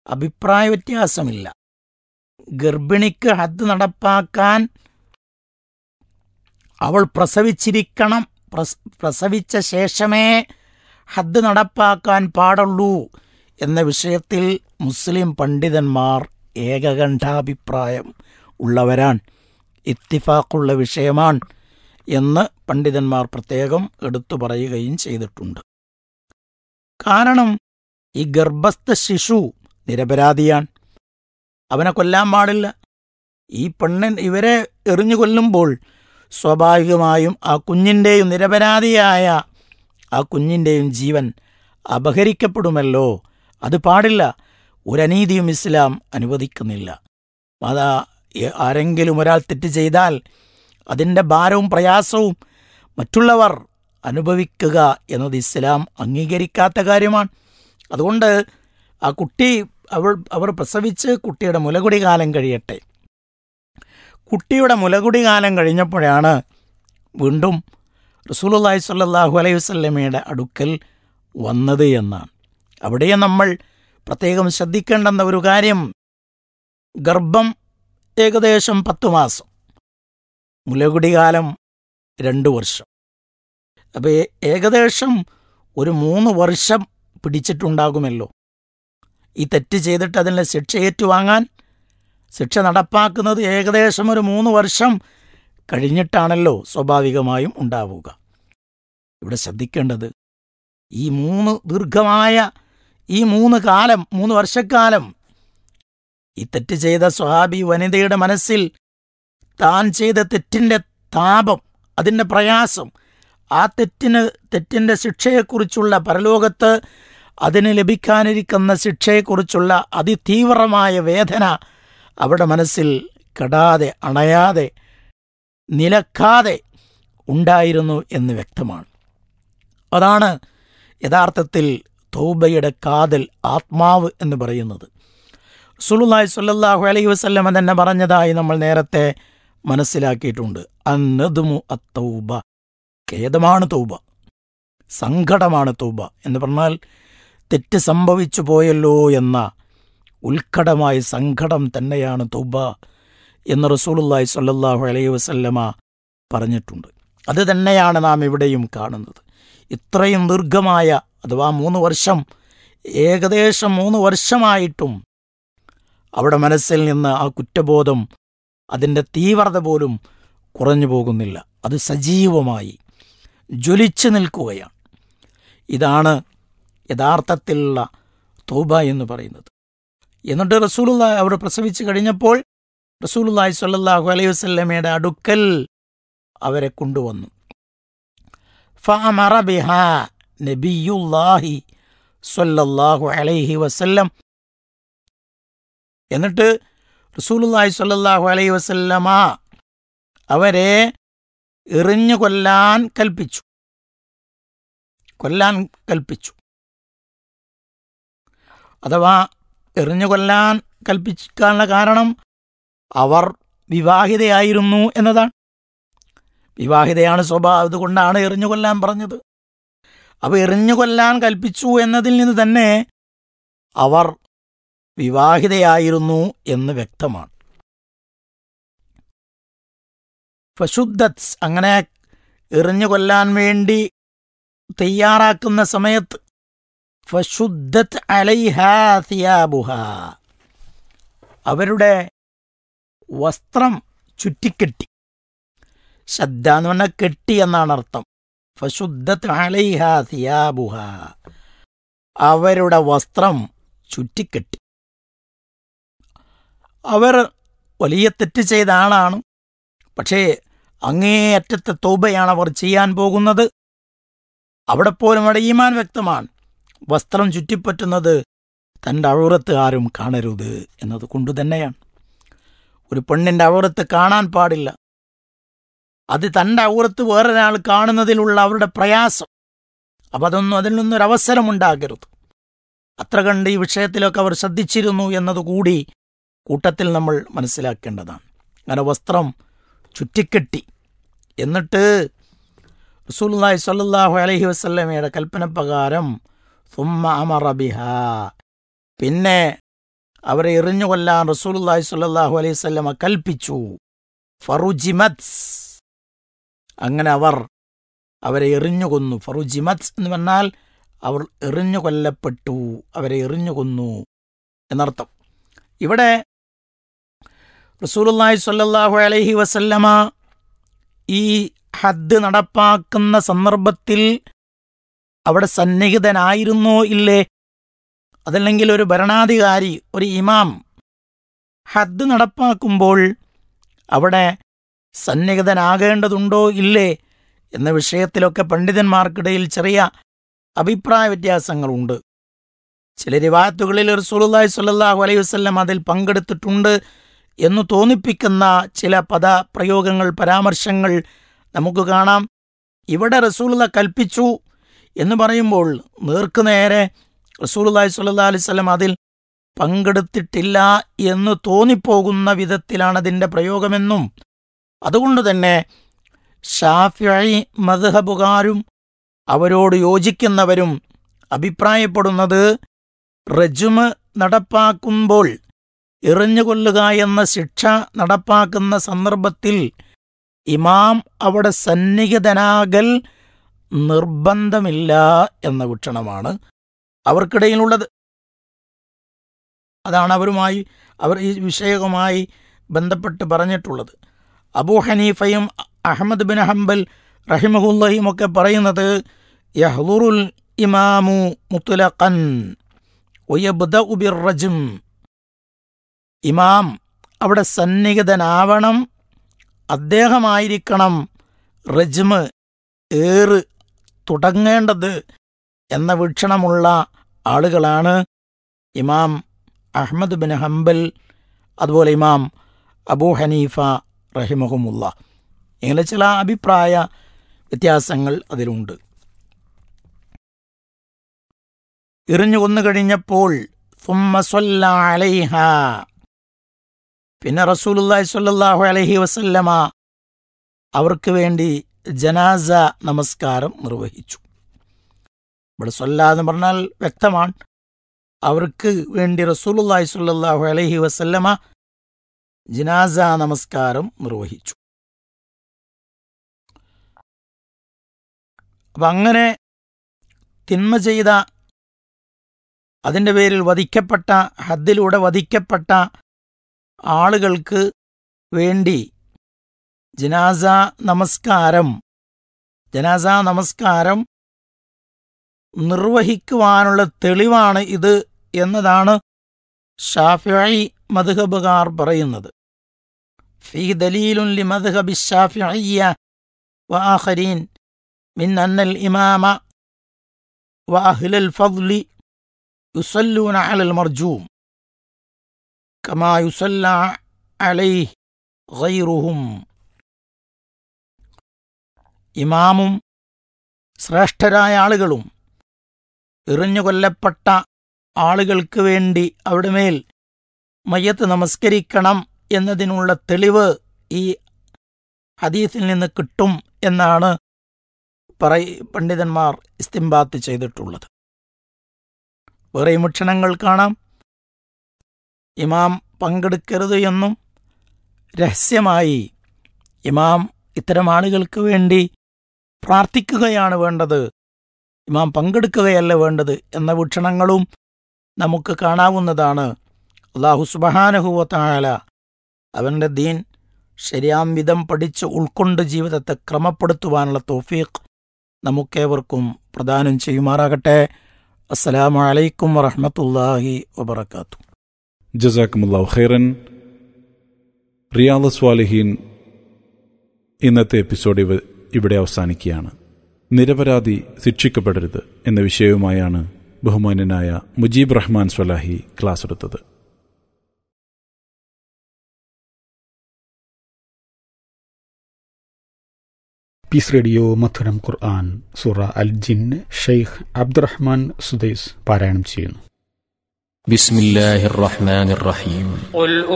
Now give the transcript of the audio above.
അഭിപ്രായ വ്യത്യാസമില്ല ഗർഭിണിക്ക് ഹദ് നടപ്പാക്കാൻ അവൾ പ്രസവിച്ചിരിക്കണം പ്രസ് പ്രസവിച്ച ശേഷമേ ഹദ് നടപ്പാക്കാൻ പാടുള്ളൂ എന്ന വിഷയത്തിൽ മുസ്ലിം പണ്ഡിതന്മാർ ഏകകണ്ഠാഭിപ്രായം ഉള്ളവരാണ് ഇത്തിഫാക്കുള്ള വിഷയമാണ് എന്ന് പണ്ഡിതന്മാർ പ്രത്യേകം എടുത്തു പറയുകയും ചെയ്തിട്ടുണ്ട് കാരണം ഈ ഗർഭസ്ഥ ശിശു നിരപരാധിയാണ് അവനെ കൊല്ലാൻ പാടില്ല ഈ പെണ്ണൻ ഇവരെ എറിഞ്ഞു കൊല്ലുമ്പോൾ സ്വാഭാവികമായും ആ കുഞ്ഞിൻ്റെയും നിരപരാധിയായ ആ കുഞ്ഞിൻ്റെയും ജീവൻ അപഹരിക്കപ്പെടുമല്ലോ അത് പാടില്ല ഒരനീതിയും ഇസ്ലാം അനുവദിക്കുന്നില്ല അതാ എ- ആരെങ്കിലും ഒരാൾ തെറ്റ് ചെയ്താൽ അതിൻ്റെ ഭാരവും പ്രയാസവും മറ്റുള്ളവർ അനുഭവിക്കുക എന്നത് ഇസ്ലാം അംഗീകരിക്കാത്ത കാര്യമാണ് അതുകൊണ്ട് ആ കുട്ടി അവൾ അവർ പ്രസവിച്ച് കുട്ടിയുടെ മുലകുടി കാലം കഴിയട്ടെ കുട്ടിയുടെ മുലകുടി കാലം കഴിഞ്ഞപ്പോഴാണ് വീണ്ടും റസൂലുള്ളാഹി സ്വല്ലല്ലാഹു അലൈഹി വസല്ലമയുടെ അടുക്കൽ വന്നത് എന്നാണ് അവിടെയും നമ്മൾ പ്രത്യേകം ശ്രദ്ധിക്കേണ്ടുന്ന ഒരു കാര്യം ഗർഭം ഏകദേശം പത്തു മാസം മുലകുടി കാലം രണ്ട് വർഷം അപ്പോൾ ഏകദേശം ഒരു മൂന്ന് വർഷം പിടിച്ചിട്ടുണ്ടാകുമല്ലോ ഈ തെറ്റ് ചെയ്തിട്ട് അതിൻ്റെ ശിക്ഷ ഏറ്റുവാങ്ങാൻ ശിക്ഷ നടപ്പാക്കുന്നത് ഏകദേശം ഒരു മൂന്ന് വർഷം കഴിഞ്ഞിട്ടാണല്ലോ സ്വാഭാവികമായും ഉണ്ടാവുക ഇവിടെ ശ്രദ്ധിക്കേണ്ടത് ഈ മൂന്ന് ദീർഘമായ ഈ മൂന്ന് കാലം മൂന്ന് വർഷക്കാലം ഈ തെറ്റ് ചെയ്ത സ്വഹാബി വനിതയുടെ മനസ്സിൽ താൻ ചെയ്ത തെറ്റിൻ്റെ താപം അതിൻ്റെ പ്രയാസം ആ തെറ്റിന് തെറ്റിൻ്റെ ശിക്ഷയെക്കുറിച്ചുള്ള പരലോകത്ത് അതിന് ലഭിക്കാനിരിക്കുന്ന ശിക്ഷയെക്കുറിച്ചുള്ള അതിതീവ്രമായ വേദന അവിടെ മനസ്സിൽ കെടാതെ അണയാതെ നിലക്കാതെ ഉണ്ടായിരുന്നു എന്ന് വ്യക്തമാണ് അതാണ് യഥാർത്ഥത്തിൽ തൗബയുടെ കാതൽ ആത്മാവ് എന്ന് പറയുന്നത് സുലുല്ലാഹി സ്വല്ലല്ലാഹു അലൈഹി വസല്ലമ തന്നെ പറഞ്ഞതായി നമ്മൾ നേരത്തെ മനസ്സിലാക്കിയിട്ടുണ്ട് അന്നതുമു അത്തൗബ ഖേദമാണ് തൗബ സങ്കടമാണ് തൗബ എന്ന് പറഞ്ഞാൽ തെറ്റ് സംഭവിച്ചു പോയല്ലോ എന്ന ഉത്കടമായ സങ്കടം തന്നെയാണ് തൗബ എന്ന് റസൂലുള്ളാഹി സ്വല്ലല്ലാഹു അലൈഹി വസല്ലമ പറഞ്ഞിട്ടുണ്ട് അത് തന്നെയാണ് നാം ഇവിടെയും കാണുന്നത് ഇത്രയും ദീർഘമായ അഥവാ മൂന്ന് വർഷം ഏകദേശം മൂന്ന് വർഷമായിട്ടും അവിടെ മനസ്സിൽ നിന്ന് ആ കുറ്റബോധം അതിൻ്റെ തീവ്രത പോലും കുറഞ്ഞു പോകുന്നില്ല അത് സജീവമായി ജ്വലിച്ചു നിൽക്കുകയാണ് ഇതാണ് യഥാർത്ഥത്തിലുള്ള തൗബ എന്ന് പറയുന്നത് എന്നിട്ട് റസൂലുള്ള അവർ പ്രസവിച്ചു കഴിഞ്ഞപ്പോൾ റസൂലുള്ളാഹി സ്വല്ലല്ലാഹു അലൈഹി വസല്ലമയുടെ അടുക്കൽ അവരെ കൊണ്ടുവന്നു ഫഅമറ ബിഹാ നബിയുല്ലാഹി സ്വല്ലല്ലാഹു അലൈഹി വസല്ലം എന്നിട്ട് റസൂലുള്ളാഹി സ്വല്ലല്ലാഹു അലൈഹി വസല്ലമ അവരെ എറിഞ്ഞു കൊല്ലാൻ കൽപ്പിച്ചു കൊല്ലാൻ കൽപ്പിച്ചു അഥവാ എറിഞ്ഞു കൊല്ലാൻ കൽപ്പിക്കാനുള്ള കാരണം അവർ വിവാഹിതയായിരുന്നു എന്നതാണ് വിവാഹിതയാണ് സ്വഭാവം അതുകൊണ്ടാണ് എറിഞ്ഞു കൊല്ലാൻ പറഞ്ഞത് അപ്പോൾ എറിഞ്ഞു കൊല്ലാൻ കൽപ്പിച്ചു എന്നതിൽ നിന്ന് തന്നെ അവർ വിവാഹിതയായിരുന്നു എന്ന് വ്യക്തമാണ് ഫശുദ്ധത്ത് അങ്ങനെ എറിഞ്ഞു കൊല്ലാൻ വേണ്ടി തയ്യാറാക്കുന്ന സമയത്ത് ഫശുദ്ധത്ത് അലൈഹാ സിയാബുഹ അവരുടെ വസ്ത്രം ചുറ്റിക്കെട്ടി ശബ്ദ എന്ന് പറഞ്ഞാൽ കെട്ടി എന്നാണ് അർത്ഥം ഫശുദ്ധത്ത് അലൈഹ സിയാബുഹ അവരുടെ വസ്ത്രം ചുറ്റിക്കെട്ടി അവർ വലിയ തെറ്റ് ചെയ്ത ആളാണ് പക്ഷേ അങ്ങേയറ്റത്തെ തോബയാണ് അവർ ചെയ്യാൻ പോകുന്നത് അവിടെ പോലും അവിടെ ഈമാൻ വ്യക്തമാണ് വസ്ത്രം ചുറ്റിപ്പറ്റുന്നത് തൻ്റെ അഴുറത്ത് ആരും കാണരുത് എന്നത് കൊണ്ട് തന്നെയാണ് ഒരു പെണ്ണിൻ്റെ അഴുറത്ത് കാണാൻ പാടില്ല അത് തൻ്റെ ഔറത്ത് വേറൊരാൾ കാണുന്നതിലുള്ള അവരുടെ പ്രയാസം അപ്പം അതൊന്നും അതിൽ നിന്നൊരവസരമുണ്ടാകരുത് അത്ര കണ്ട് ഈ വിഷയത്തിലൊക്കെ അവർ ശ്രദ്ധിച്ചിരുന്നു എന്നതുകൂടി കൂട്ടത്തിൽ നമ്മൾ മനസ്സിലാക്കേണ്ടതാണ് അങ്ങനെ വസ്ത്രം ചുറ്റിക്കെട്ടി എന്നിട്ട് റസൂലുള്ളാഹി സ്വല്ലല്ലാഹു അലൈഹി വസല്ലമയുടെ കൽപ്പന പ്രകാരം സുമ്മ അമറ ബിഹ പിന്നെ അവരെ എറിഞ്ഞു കൊല്ലാൻ റസൂലുള്ളാഹി സ്വല്ലല്ലാഹു അലൈഹി വസല്ലമ കൽപ്പിച്ചു ഫറുജിമത്സ് അങ്ങനെ അവർ അവരെ എറിഞ്ഞു കൊന്നു ഫറുജിമത്സ് എന്ന് പറഞ്ഞാൽ അവർ എറിഞ്ഞു കൊല്ലപ്പെട്ടു അവരെ എറിഞ്ഞു കൊന്നു എന്നർത്ഥം ഇവിടെ റസൂലുള്ളാഹി സ്വല്ലല്ലാഹു അലൈഹി വസല്ലമ ഈ ഹദ് നടപ്പാക്കുന്ന സന്ദർഭത്തിൽ അവിടെ സന്നിഹിതനായിരുന്നോ ഇല്ലേ അതല്ലെങ്കിൽ ഒരു ഭരണാധികാരി ഒരു ഇമാം ഹദ് നടപ്പാക്കുമ്പോൾ അവിടെ സന്നിഹിതനാകേണ്ടതുണ്ടോ ഇല്ലേ എന്ന വിഷയത്തിലൊക്കെ പണ്ഡിതന്മാർക്കിടയിൽ ചെറിയ അഭിപ്രായ വ്യത്യാസങ്ങളുണ്ട് ചില റിവായത്തുകളിൽ റസൂലുള്ളാഹി സ്വല്ലല്ലാഹു അലൈഹി വസല്ലം അതിൽ പങ്കെടുത്തിട്ടുണ്ട് എന്ന് തോന്നിപ്പിക്കുന്ന ചില പദപ്രയോഗങ്ങൾ പരാമർശങ്ങൾ നമുക്ക് കാണാം ഇവിടെ റസൂലുള്ള കൽപ്പിച്ചു എന്ന് പറയുമ്പോൾ നേർക്കുനേരെ റസൂലുള്ളാഹി സ്വല്ലല്ലാഹു അലൈഹി വസല്ലം അതിൽ പങ്കെടുത്തിട്ടില്ല എന്ന് തോന്നിപ്പോകുന്ന വിധത്തിലാണ് അതിൻ്റെ പ്രയോഗമെന്നും അതുകൊണ്ട് തന്നെ ഷാഫിഈ മദ്ഹബുകാരും അവരോട് യോജിക്കുന്നവരും അഭിപ്രായപ്പെടുന്നത് റജുമ് നടപ്പാക്കുമ്പോൾ എറിഞ്ഞുകൊല്ലുക എന്ന ശിക്ഷ നടപ്പാക്കുന്ന സന്ദർഭത്തിൽ ഇമാം അവിടെ സന്നിഹിതനാകൽ നിർബന്ധമില്ല എന്ന വീക്ഷണമാണ് അവർക്കിടയിലുള്ളത് അതാണ് അവരുമായി അവർ ഈ വിഷയവുമായി ബന്ധപ്പെട്ട് പറഞ്ഞിട്ടുള്ളത് അബൂ ഹനീഫയും അഹമ്മദ് ബിൻ ഹംബൽ റഹിമഹുല്ലയും ഒക്കെ പറയുന്നത് യഹ്ലുറുൽ ഇമാമു മുത്തുലഖൻ ഉയബ്ദഉ ബിർറജും ഇമാം അവിടെ സന്നിഹിതനാവണം അദ്ദേഹമായിരിക്കണം റജ്മ് ഏറ് തുടങ്ങേണ്ടത് എന്ന വീക്ഷണമുള്ള ആളുകളാണ് ഇമാം അഹമ്മദ് ബിൻ ഹംബൽ അതുപോലെ ഇമാം അബൂ ഹനീഫ റഹിമഹുമുള്ള ഇങ്ങനെ ചില അഭിപ്രായ വ്യത്യാസങ്ങൾ അതിലുണ്ട് എറിഞ്ഞു കൊന്നു കഴിഞ്ഞപ്പോൾ ثم صلى عليها പിന്നെ റസൂലുള്ളാഹി സ്വല്ലല്ലാഹു അലൈഹി വസല്ലമ അവർക്ക് വേണ്ടി ജനാസ നമസ്കാരം നിർവഹിച്ചു ഇവിടെ സ്വല്ല എന്ന് പറഞ്ഞാൽ വ്യക്തമാണ് അവർക്ക് വേണ്ടി റസൂലുള്ളാഹി സ്വല്ലല്ലാഹു അലൈഹി വസല്ലമ ജനാസ നമസ്കാരം നിർവഹിച്ചു അപ്പം അങ്ങനെ തിന്മ ചെയ്ത അതിൻ്റെ പേരിൽ വധിക്കപ്പെട്ട ഹദ്ദിലൂടെ വധിക്കപ്പെട്ട ആളുകൾക്ക് വേണ്ടി ജനാസ നമസ്കാരം ജനാസ നമസ്കാരം നിർവഹിക്കുവാനുള്ള തെളിവാണ് ഇത് എന്നതാണ് ഷാഫിഈ മദ്ഹബുകാർ പറയുന്നത് ഫീ ദലീലുൻ ലി മദ്ഹബി ഷാഫിഇയ്യ വആഖരീൻ മിൻ അന്നൽ ഇമാമ വഅഹ്ലൽ ഫദ്ലി യുസല്ലൂന അലൽ മർജൂം കമാ യുസല്ല അലൈഹി ഗൈറുഹും ഇമാമും ശ്രേഷ്ഠരായ ആളുകളും എറിഞ്ഞു കൊല്ലപ്പെട്ട ആളുകൾക്ക് വേണ്ടി അവിടെ മേൽ മയ്യത്ത് നമസ്കരിക്കണം എന്നതിനുള്ള തെളിവ് ഈ ഹദീസിൽ നിന്ന് കിട്ടും എന്നാണ് പറയ പണ്ഡിതന്മാർ ഇസ്തിംബാത്ത് ചെയ്തിട്ടുള്ളത് വേറെ വീക്ഷണങ്ങൾ കാണാം ഇമാം പങ്കെടുക്കരുത് എന്നും രഹസ്യമായി ഇമാം ഇത്തരം ആളുകൾക്ക് വേണ്ടി പ്രാർത്ഥിക്കുകയാണ് വേണ്ടത് ഇമാം പങ്കെടുക്കുകയല്ല വേണ്ടത് എന്ന വീക്ഷണങ്ങളും നമുക്ക് കാണാവുന്നതാണ് അള്ളാഹു സുബഹാനഹുവത്തായാല അവൻ്റെ ദീൻ ശരിയാം വിധം പഠിച്ച് ഉൾക്കൊണ്ട് ജീവിതത്തെ ക്രമപ്പെടുത്തുവാനുള്ള തോഫീഖ് നമുക്കേവർക്കും പ്രദാനം ചെയ്യുമാറാകട്ടെ അസ്സലാമു അലൈക്കും വറഹമത്തല്ലാഹി വബർക്കാത്തു ജസാക്കുമുല്ലാഹു ഖൈറൻ റിയാദ് സ്വാലിഹീൻ ഇന്നത്തെ എപ്പിസോഡ് ഇവ ഇവിടെ അവസാനിക്കുകയാണ് നിരപരാധി ശിക്ഷിക്കപ്പെടരുത് എന്ന വിഷയവുമായാണ് ബഹുമാന്യനായ മുജീബ് റഹ്മാൻ സ്വലാഹി ക്ലാസ് എടുത്തത് പീസ് റേഡിയോ മധുരം ഖുർആൻ സുറ അൽ ജിന്ന് ഷെയ്ഖ് അബ്ദുറഹ്മാൻ സുദൈസ് പാരായണം ചെയ്യുന്നു بسم الله الرحمن الرحيم قل